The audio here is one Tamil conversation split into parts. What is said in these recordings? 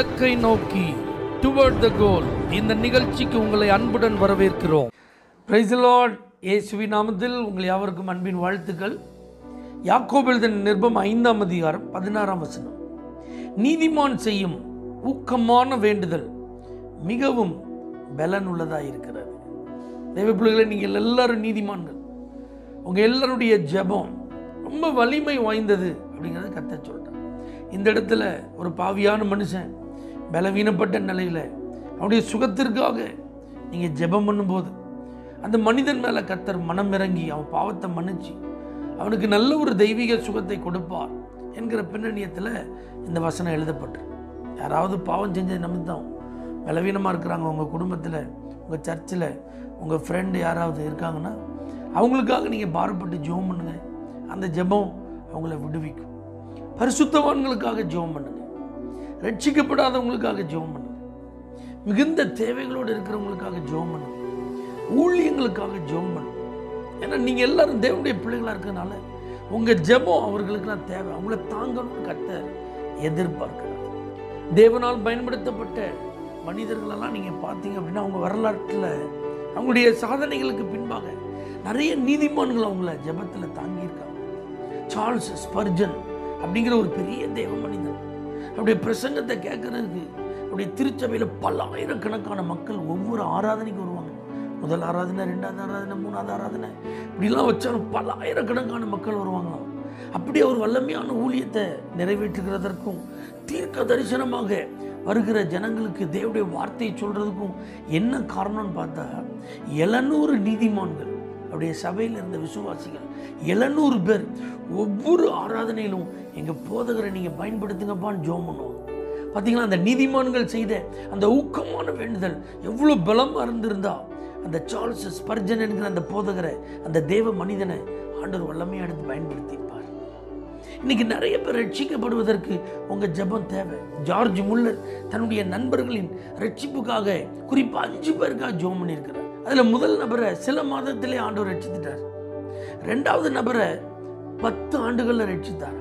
இலக்கை நோக்கி டுவர்ட் த கோல் இந்த நிகழ்ச்சிக்கு உங்களை அன்புடன் வரவேற்கிறோம் பிரைஸ் லார்ட் இயேசுவி நாமத்தில் உங்கள் யாவருக்கும் அன்பின் வாழ்த்துக்கள் யாக்கோபெழுதன் நிருபம் ஐந்தாம் அதிகாரம் பதினாறாம் வசனம் நீதிமான் செய்யும் ஊக்கமான வேண்டுதல் மிகவும் பலனுள்ளதாக இருக்கிறது தெய்வ பிள்ளைகளை நீங்கள் எல்லாரும் நீதிமான்கள் உங்கள் எல்லாருடைய ஜெபம் ரொம்ப வலிமை வாய்ந்தது அப்படிங்கிறத கத்த சொல்கிறேன் இந்த இடத்துல ஒரு பாவியான மனுஷன் பலவீனப்பட்ட நிலையில் அவனுடைய சுகத்திற்காக நீங்கள் ஜெபம் பண்ணும்போது அந்த மனிதன் மேலே கத்தர் மனம் இறங்கி அவன் பாவத்தை மன்னிச்சு அவனுக்கு நல்ல ஒரு தெய்வீக சுகத்தை கொடுப்பார் என்கிற பின்னணியத்தில் இந்த வசனம் எழுதப்பட்டிருக்கு யாராவது பாவம் செஞ்ச நிமித்தம் பலவீனமாக இருக்கிறாங்க உங்கள் குடும்பத்தில் உங்கள் சர்ச்சில் உங்கள் ஃப்ரெண்டு யாராவது இருக்காங்கன்னா அவங்களுக்காக நீங்கள் பாரப்பட்டு ஜெபம் பண்ணுங்க அந்த ஜெபம் அவங்கள விடுவிக்கும் பரிசுத்தவான்களுக்காக ஜெபம் பண்ணுங்க ரட்சிக்கப்படாதவங்களுக்காக ஜெபம் பண்ணுங்க மிகுந்த தேவைகளோடு இருக்கிறவங்களுக்காக ஜெபம் பண்ணுங்க ஊழியங்களுக்காக ஜெபம் பண்ணுங்க ஏன்னா நீங்கள் எல்லாரும் தேவனுடைய பிள்ளைகளாக இருக்கிறதுனால உங்கள் ஜெபம் அவர்களுக்கெல்லாம் தேவை அவங்கள தாங்கணும்னு கத்த எதிர்பார்க்கிறார் தேவனால் பயன்படுத்தப்பட்ட மனிதர்களெல்லாம் நீங்கள் பார்த்தீங்க அப்படின்னா அவங்க வரலாற்றில் அவங்களுடைய சாதனைகளுக்கு பின்பாக நிறைய நீதிமான்கள் அவங்கள ஜெபத்தில் தாங்கியிருக்காங்க சார்ல்ஸ் ஸ்பர்ஜன் அப்படிங்கிற ஒரு பெரிய தேவ மனிதன் அவருடைய பிரசங்கத்தை கேட்கறதுக்கு அவருடைய திருச்சபையில் பல ஆயிரக்கணக்கான மக்கள் ஒவ்வொரு ஆராதனைக்கு வருவாங்க முதல் ஆராதனை ரெண்டாவது ஆராதனை மூணாவது ஆராதனை இப்படிலாம் வச்சாலும் பல ஆயிரக்கணக்கான மக்கள் வருவாங்களாம் அப்படி அவர் வல்லமையான ஊழியத்தை நிறைவேற்றுகிறதற்கும் தீர்க்க தரிசனமாக வருகிற ஜனங்களுக்கு தேவடைய வார்த்தையை சொல்றதுக்கும் என்ன காரணம்னு பார்த்தா எழுநூறு நீதிமான்கள் அவருடைய சபையில் இருந்த விசுவாசிகள் எழுநூறு பேர் ஒவ்வொரு ஆராதனையிலும் எங்கள் போதகரை நீங்கள் பயன்படுத்துங்கப்பான்னு ஜோம் பண்ணுவோம் பார்த்தீங்களா அந்த நீதிமான்கள் செய்த அந்த ஊக்கமான வேண்டுதல் எவ்வளோ பலமாக இருந்திருந்தா அந்த சார்ல்ஸ் ஸ்பர்ஜன் என்கிற அந்த போதகரை அந்த தேவ மனிதனை ஆண்டவர் வல்லமையாக எடுத்து பயன்படுத்தியிருப்பார் இன்னைக்கு நிறைய பேர் ரட்சிக்கப்படுவதற்கு உங்க ஜெபம் தேவை ஜார்ஜ் முல்லர் தன்னுடைய நண்பர்களின் ரட்சிப்புக்காக குறிப்பா அஞ்சு பேருக்காக ஜெபம் பண்ணியிருக்கிறார் அதுல முதல் நபரை சில மாதத்திலே ஆண்டவர் ரட்சித்துட்டார் ரெண்டாவது நபரை பத்து ஆண்டுகள்ல ரட்சித்தாராம்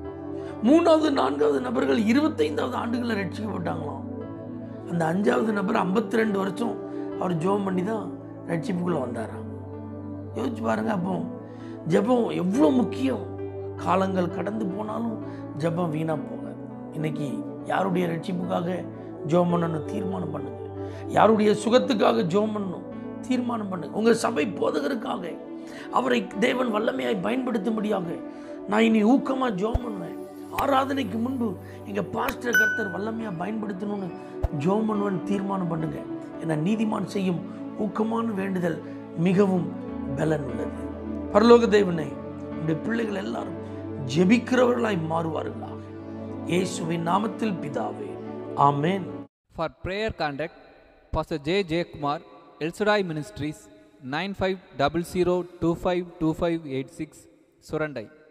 மூணாவது நான்காவது நபர்கள் இருபத்தைந்தாவது ஆண்டுகளில் ரட்சிக்கப்பட்டாங்களாம் அந்த அஞ்சாவது நபர் ஐம்பத்தி ரெண்டு வருஷம் அவர் ஜெபம் பண்ணி தான் ரட்சிப்புக்குள்ள வந்தாராம் யோசிச்சு பாருங்க அப்போ ஜெபம் எவ்வளோ முக்கியம் காலங்கள் கடந்து போனாலும் ஜெபம் வீணாக போகாது இன்னைக்கு யாருடைய ரட்சிப்புக்காக ஜெபம் பண்ணணும் தீர்மானம் பண்ணுங்க யாருடைய சுகத்துக்காக ஜெபம் பண்ணணும் தீர்மானம் பண்ணுங்க உங்கள் சபை போதகருக்காக அவரை தேவன் வல்லமையாய் பயன்படுத்தும்படியாக நான் இனி ஊக்கமாக ஜெபம் பண்ணுவேன் ஆராதனைக்கு முன்பு எங்கள் பாஸ்டர் கர்த்தர் வல்லமையாக பயன்படுத்தணும்னு ஜெபம் பண்ணுவேன் தீர்மானம் பண்ணுங்க என நீதிமான் செய்யும் ஊக்கமான வேண்டுதல் மிகவும் பலன் உள்ளது பரலோக தேவனே உடைய பிள்ளைகள் எல்லாரும் ஜெபிக்கிறவர்களாய் மாறுவார்களாக இயேசுவின் நாமத்தில் பிதாவே ஆமென் For prayer contact, Pastor J. J. Kumar, El Shaddai Ministries, 9500252586, Surandai.